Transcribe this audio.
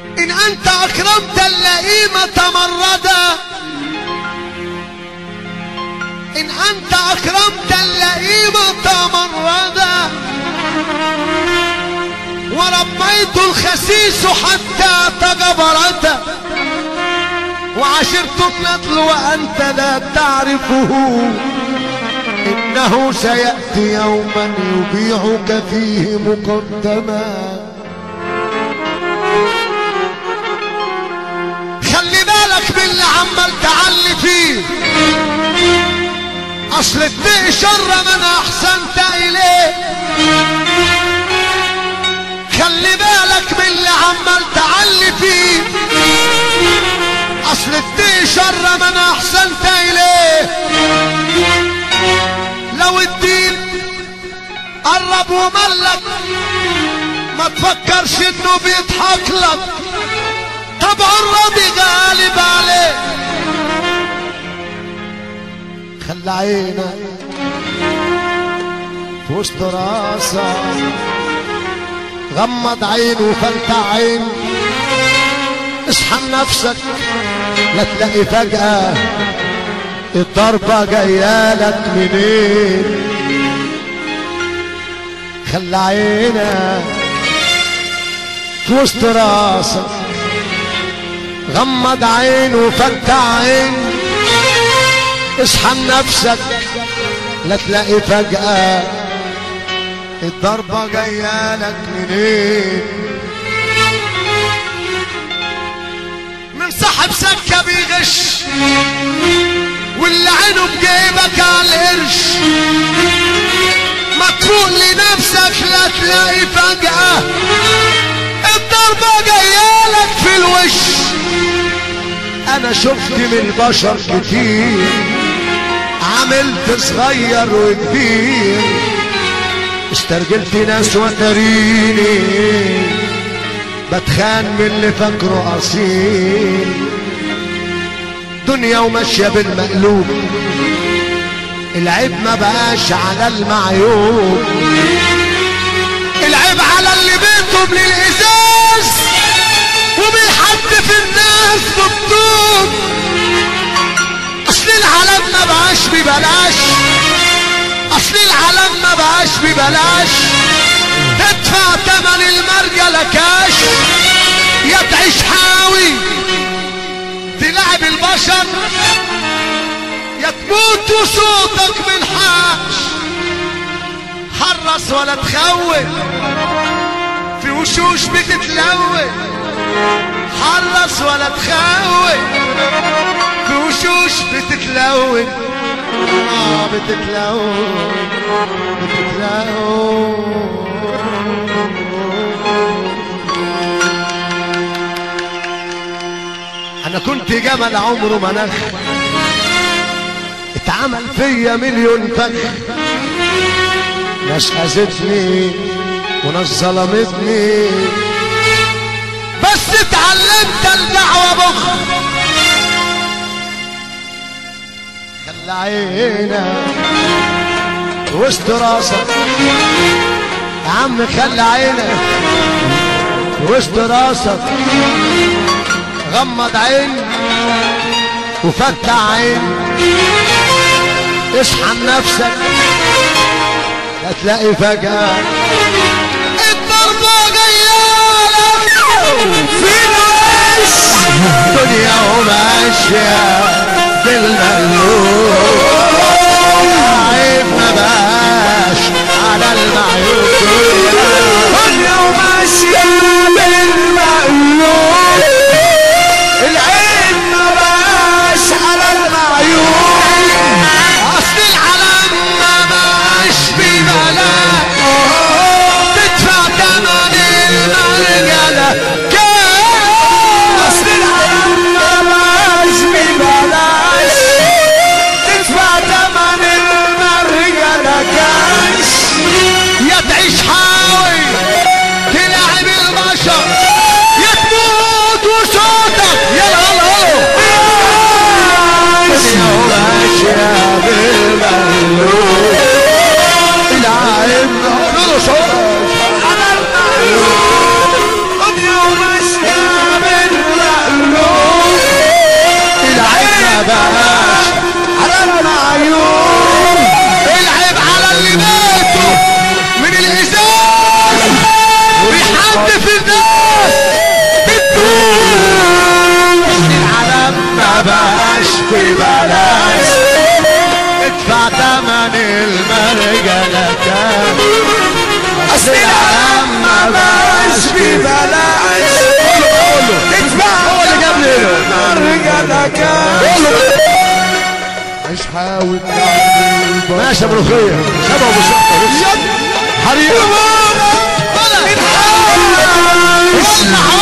إن أنت أكرمت اللئيم تمردا إن أنت أكرمت اللئيم تمردا وربيت الخسيس حتى تجبرت وعشرت النضل وأنت لا تعرفه إنه سيأتي يوما يبيعك فيه مقدما خلي بالك باللي عمال تعلي فيه اصل اتقي شر من احسنت اليه خلي بالك باللي عمال تعلي فيه اصل اتقي شر من احسنت اليه لو الدين قرب وملك ما تفكرش انه بيضحك لك طبعا الربي غالب عليه خلى عينك في وسط راسك غمض عين وفلتع عين اصحى نفسك لا تلاقي فجأة الضربة جايالك منين خلى عينك في وسط راسك غمض عين وفتح عين اصحى نفسك لا تلاقي فجأة الضربة جايالك منين من صاحب سكة بيغش واللي عينه بجيبك على القرش ما تفوق لنفسك لا تلاقي فجأة الضربة جايالك في الوش انا شفت من البشر كتير عملت صغير وكبير استرجلت ناس وتريني بتخان من اللي فاكره اصيل دنيا وماشيه بالمقلوب العيب ما بقاش على المعيوب العيب على اللي بيتهم للازاز وبيحط في الناس بالطوب اصل العالم ما بقاش ببلاش اصل العالم ما بقاش ببلاش تدفع تمن المرجلة كاش يا تعيش حاوي تلعب البشر يا تموت وصوتك من حاش حرص ولا تخوف في وشوش بتتلون حرص ولا تخوف في وشوش بتتلون اه بتتلون بتتلون انا كنت جمل عمره ما نخ اتعمل فيا مليون فخ ناس اذتني وناس ظلمتني بس اتعلمت الدعوة بخ خلى عينك وسط راسك يا عم خلى عينك وسط راسك غمض عين وفتح عين اصحى نفسك لا تلاقي فجأة الضربة جاية في الوش دنيا وماشية بالمقلوب عيب ما بقاش على المعيوب دنيا وماشية بالمقلوب العين ما بقاش على المعيون اصل العالم ما بقاش ببلاش تدفع تمن المرجلة اصل العالم ما بقاش ببلاش تدفع تمن المرجلة كاش يا تعيش حاوي تلعب البشر يا تموت وصوتك يا الهلو دنيا وماشية بالمقلوب العيب نقول صوت على المعيون دنيا وماشية حد في الناس بتدوس العالم ما بقاش ببلاش ادفع تمن المرجلة كام اصل العالم ما بقاش ببلاش ادفع هو اللي جاب لي هنا رجلك مش حاول ماشي يا ملوخية شبه ابو شقة حريق